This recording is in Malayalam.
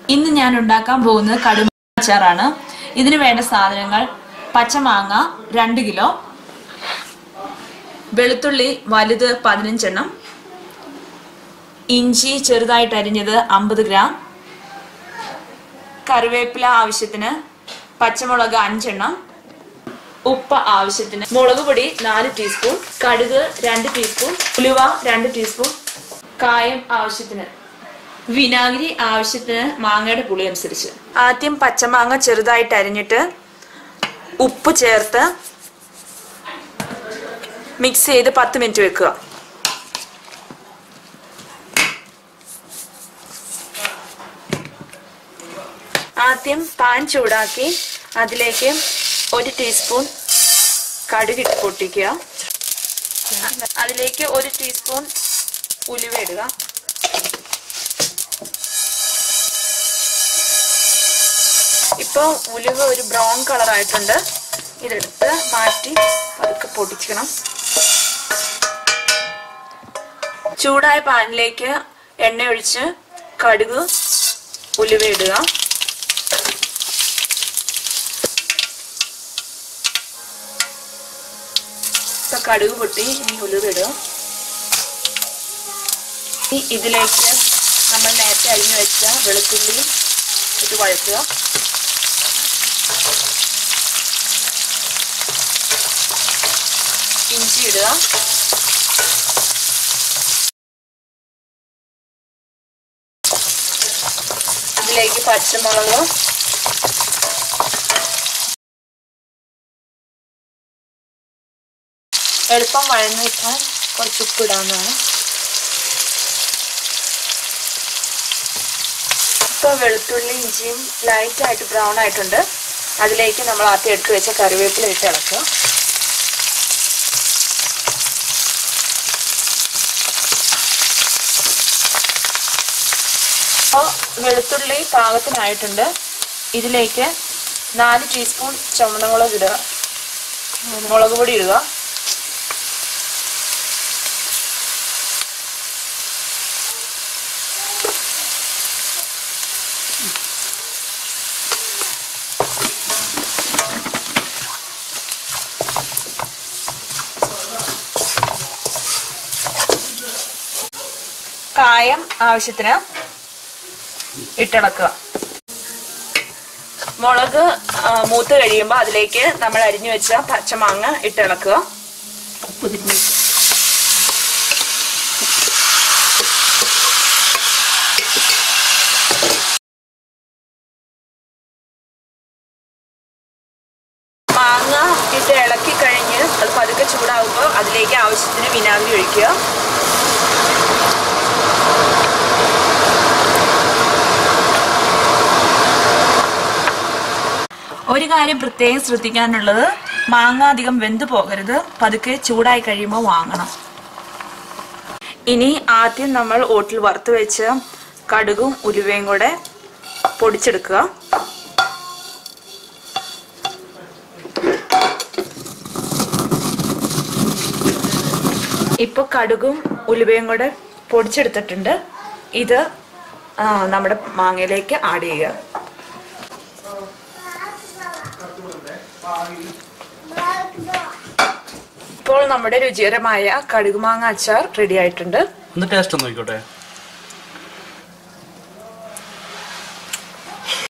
ഇന്ന് ഞാൻ ഉണ്ടാക്കാൻ പോകുന്നത് കടുമ അച്ചാറാണ് ഇതിന് വേണ്ട സാധനങ്ങൾ പച്ചമാങ്ങ രണ്ട് കിലോ വെളുത്തുള്ളി വലുത് പതിനഞ്ചെണ്ണം ഇഞ്ചി ചെറുതായിട്ട് അരിഞ്ഞത് അമ്പത് ഗ്രാം കറിവേപ്പില ആവശ്യത്തിന് പച്ചമുളക് അഞ്ചെണ്ണം ഉപ്പ് ആവശ്യത്തിന് മുളക് പൊടി നാല് ടീസ്പൂൺ കടുക് രണ്ട് ടീസ്പൂൺ ഉലുവ രണ്ട് ടീസ്പൂൺ കായം ആവശ്യത്തിന് വിനാഗിരി ആവശ്യത്തിന് മാങ്ങയുടെ പുളി അനുസരിച്ച് ആദ്യം പച്ചമാങ്ങ ചെറുതായിട്ട് അരിഞ്ഞിട്ട് ഉപ്പ് ചേർത്ത് മിക്സ് ചെയ്ത് പത്ത് മിനിറ്റ് വെക്കുക ആദ്യം പാൻ ചൂടാക്കി അതിലേക്ക് ഒരു ടീസ്പൂൺ കടുകിട്ട് പൊട്ടിക്കുക അതിലേക്ക് ഒരു ടീസ്പൂൺ ഉലുവ ഇടുക ഇപ്പോൾ ഉലുവ ഒരു ബ്രൗൺ കളർ ആയിട്ടുണ്ട് ഇതെടുത്ത് മാറ്റി പതുക്കെ പൊടിക്കണം ചൂടായ പാനിലേക്ക് എണ്ണ ഒഴിച്ച് കടുക് ഉലുവ ഇടുക ഇപ്പൊ കടുക് പൊട്ടി ഇനി ഉലുവ ഇടുക ഇനി ഇതിലേക്ക് നമ്മൾ നേരത്തെ അരിഞ്ഞു വെച്ച വെളുത്തുള്ളി ഇത് വഴറ്റുക ഇഞ്ചി ഇടുക ഇതിലേക്ക് പച്ചമുളക് എളുപ്പം വഴന്നു കിട്ടാൻ കുറച്ച് ഉപ്പ് ഇടാവുന്നതാണ് ഇപ്പോൾ വെളുത്തുള്ളി ഇഞ്ചിയും ലൈറ്റ് ആയിട്ട് ബ്രൗൺ ആയിട്ടുണ്ട് അതിലേക്ക് നമ്മൾ ആദ്യം എടുത്ത് വെച്ച കറിവേപ്പില ഇട്ട് ഇളക്കുക അപ്പോൾ വെളുത്തുള്ളി പാകത്തിനായിട്ടുണ്ട് ഇതിലേക്ക് നാല് ടീസ്പൂൺ ചുവന്നമുളക് ഇടുക മുളക് പൊടി ഇടുക കായം ആവശ്യത്തിന് ഇട്ടിളക്കുക മുളക് ആ, മൂത്ത് കഴിയുമ്പോൾ അതിലേക്ക് നമ്മൾ അരിഞ്ഞു വെച്ച പച്ചമാങ്ങ ഇട്ടിളക്കുക മാങ്ങ ഇട്ട് ഇളക്കി കഴിഞ്ഞ് അത് പതുക്കെ ചൂടാകുമ്പോൾ അതിലേക്ക് ആവശ്യത്തിന് വിനാഗിരി ഒഴിക്കുക ഒരു കാര്യം പ്രത്യേകം ശ്രദ്ധിക്കാനുള്ളത് മാങ്ങ അധികം വെന്തു പോകരുത് പതുക്കെ ചൂടായി കഴിയുമ്പോൾ വാങ്ങണം ഇനി ആദ്യം നമ്മൾ ഓട്ടിൽ വറുത്ത് വെച്ച കടുകും ഉലുവയും കൂടെ പൊടിച്ചെടുക്കുക ഇപ്പൊ കടുകും ഉലുവയും കൂടെ പൊടിച്ചെടുത്തിട്ടുണ്ട് ഇത് ആ, നമ്മുടെ മാങ്ങയിലേക്ക് ആഡ് ചെയ്യുക ഇപ്പോൾ നമ്മുടെ രുചികരമായ കടുകുമാങ്ങ അച്ചാർ റെഡി ആയിട്ടുണ്ട് ഒന്ന് ടേസ്റ്റ് ഒന്ന് നോക്കിക്കോട്ടെ